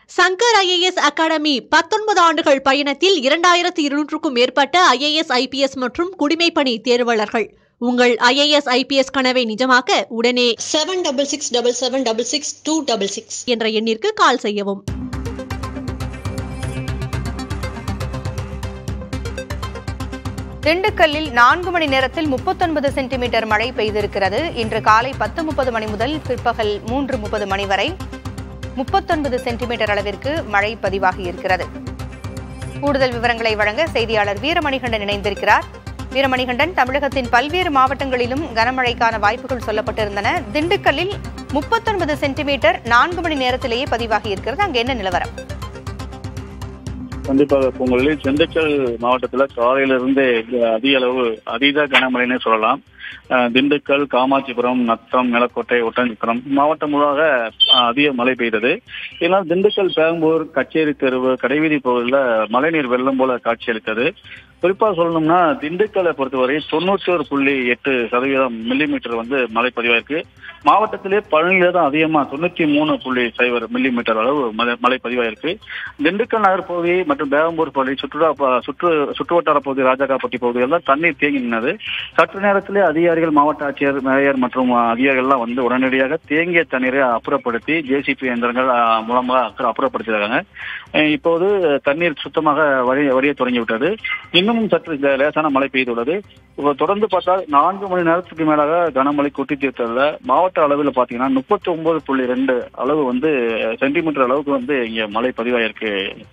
Shankar IAS academy பத்தொன்பது ஆண்டுகள் பயணத்தில் இரண்டாயிரத்து இருநூற்றுக்கும் மேற்பட்ட ஐஏஎஸ் ஐபிஎஸ் மற்றும் குடிமைப்பணி தேர்வாளர்கள் உங்கள் ஐஏஎஸ் ஐபிஎஸ் கனவை நிஜமாக்க உடனே seven double six double seven double six two double six என்ற எண்ணிற்கு கால் செய்யவும் திண்டுக்கல்லில் நான்கு மணி நேரத்தில் முப்பத்தொன்பது சென்டிமீட்டர் மழை பெய்திருக்கிறது இன்று காலை பத்து முப்பது மணி முதல் பிற்பகல் மூன்று முப்பது மணி வரை முப்பத்தொன்பது சென்டிமீட்டர் அளவிற்கு மழை பதிவாகி இருக்கிறது கூடுதல் விவரங்களை வழங்க செய்தியாளர் வீரமணிகண்டன் இணைந்திருக்கிறார் வீரமணிகண்டன் தமிழகத்தின் பல்வேறு மாவட்டங்களிலும் கனமழைக்கான வாய்ப்புகள் சொல்லப்பட்டிருந்தன திண்டுக்கல்லில் முப்பத்தொன்பது சென்டிமீட்டர் நான்கு மணி நேரத்திலேயே பதிவாகி இருக்கிறது அங்கு என்ன நிலவரம் கண்டிப்பாக பொங்கலில் திண்டுக்கல் மாவட்டத்துல காலையில இருந்தே அதிக அளவு அதீத கனமழைனே சொல்லலாம் அஹ் திண்டுக்கல் காமாட்சிபுரம் நத்தம் நிலக்கோட்டை ஒட்டஞ்சிபுரம் மாவட்டம் முழுவதாக அஹ், அதிக மழை பெய்தது இதனால் திண்டுக்கல் பெரம்பூர் கச்சேரி தெருவு கடைவீதி பகுதியில் மழைநீர் வெள்ளம் போல காட்சியளித்தது குறிப்பா சொல்லணும்னா திண்டுக்கலை பொறுத்தவரை தொண்ணூற்றி ஒரு புள்ளி எட்டு சதவீதம் மில்லிமீட்டர் வந்து மழை பதிவாயிருக்கு மாவட்டத்திலே பழனியில தான் அதிகமா தொண்ணூத்தி மூணு புள்ளி சைபர் மில்லிமீட்டர் அளவு மழை- மழை பதிவாயிருக்கு திண்டுக்கல் நகர் பகுதி மற்றும் பேகம்பூர் பகுதி சுற்றுலா ப- சுற்று சுற்றுவட்டார பகுதி ராஜாக்காப்பட்டி பகுதியெல்லாம் தண்ணீர் தேங்கி நின்னது சற்று நேரத்திலே அதிகாரிகள் மாவட்ட ஆட்சியர் மேயர் மற்றும் அதிகாரிகள் எல்லாம் வந்து உடனடியாக தேங்கிய தண்ணீரை அப்புறப்படுத்தி ஜேசிபி இயந்திரங்கள் அஹ், மூலமாக அப்புற- அப்புறப்படுத்தியிருக்காங்க அஹ் இப்போது தண்ணீர் சுத்தமாக வழிய வழிய தொடங்கி விட்டது இன்னமும் சற்று இந்த லேசான மழை பெய்துள்ளது இப்போ தொடர்ந்து பார்த்தால் நான்கு மணி நேரத்துக்கு மேலாக கனமழை கொட்டி தீர்த்ததுல மாவட்ட அளவில் பார்த்தீங்கன்னா முப்பத்தி ஒன்பது புள்ளி ரெண்டு அளவு வந்து சென்டிமீட்டர் அளவுக்கு வந்து இங்க மழை பதிவாயிருக்கு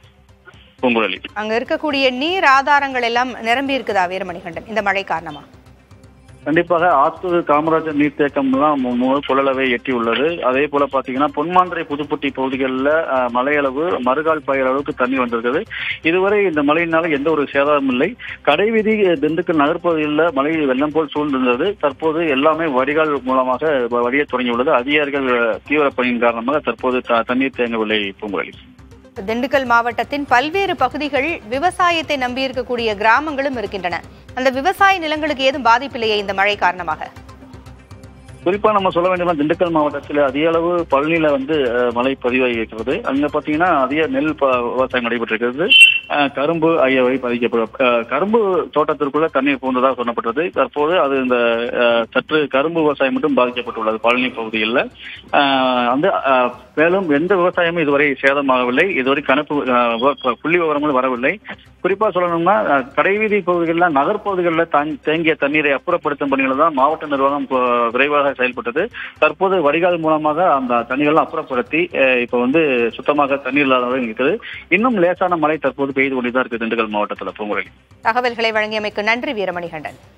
பூங்குழலி அங்க இருக்கக்கூடிய நீர் ஆதாரங்கள் எல்லாம் நிரம்பி இருக்குதா வீரமணிகண்டன் இந்த மழை காரணமா கண்டிப்பாக ஆத்தூர் காமராஜர் நீர்த்தேக்கம் எல்லாம் மு- முழு கொள்ளளவை எட்டியுள்ளது அதே போல பாத்தீங்கன்னா பொன்மாந்திரை புதுப்பட்டி பகுதிகளில் அஹ், மழையளவு மறுகால் பாய அளவுக்கு தண்ணீர் வந்திருக்குது இதுவரை இந்த மழையினால எந்த ஒரு சேதாரமும் இல்லை கடைவீதி திண்டுக்கல் நகர்ப்பகுதியில் மழை வெள்ளம் போல் சூழ்ந்திருந்தது தற்போது எல்லாமே வடிகால் மூலமாக வ- வடிய தொடங்கியுள்ளது அதிகாரிகள் அஹ், தீவிர பணியின் காரணமாக தற்போது த- தண்ணீர் தேங்கவில்லை பூங்குழலி திண்டுக்கல் மாவட்டத்தின் பல்வேறு பகுதிகள் விவசாயத்தை நம்பியிருக்கக்கூடிய கிராமங்களும் இருக்கின்றன அந்த விவசாய நிலங்களுக்கு ஏதும் பாதிப்பில்லையே இந்த மழை காரணமாக குறிப்பா நம்ம சொல்ல வேண்டியது திண்டுக்கல் மாவட்டத்தில் அதிக அளவு பழனியில வந்து அஹ், மழை பதிவாகி இருக்கிறது அங்க பாத்தீங்கன்னா அதிக நெல் ப- விவசாயம் நடைபெற்றிருக்கிறது அஹ், கரும்பு ஆகியவை பாதிக்கப்படும் அஹ், கரும்பு தோட்டத்திற்குள்ள தண்ணீர் புகுந்ததாக சொல்லப்பட்டது தற்போது அது இந்த அஹ், சற்று கரும்பு விவசாயம் மட்டும் பாதிக்கப்பட்டுள்ளது பழனி பகுதியில் வந்து அஹ், மேலும் எந்த விவசாயமும் இதுவரை சேதமாகவில்லை இதுவரை கணக்கு அஹ், வ- புள்ளி விவரங்களும் வரவில்லை குறிப்பா சொல்லணும்னா அஹ், கடைவீதி பகுதிகளில் நகர்ப்பகுதிகளில் தங்- தேங்கிய தண்ணீரை அப்புறப்படுத்தும் பணிகளை தான் மாவட்ட நிர்வாகம் கொ- விரைவாக செயல்பட்டது தற்போது வடிகால் மூலமாக அந்த தண்ணீரெல்லாம் அப்புறப்படுத்தி அஹ், இப்ப வந்து சுத்தமாக தண்ணீர் இல்லாத அளவு இருக்குது இன்னும் லேசான மழை தற்போது பெய்து கொண்டுதான் இருக்கு திண்டுக்கல் மாவட்டத்தில் பூங்குழலி தகவல்களை வழங்கியமைக்கு நன்றி வீரமணிகண்டன்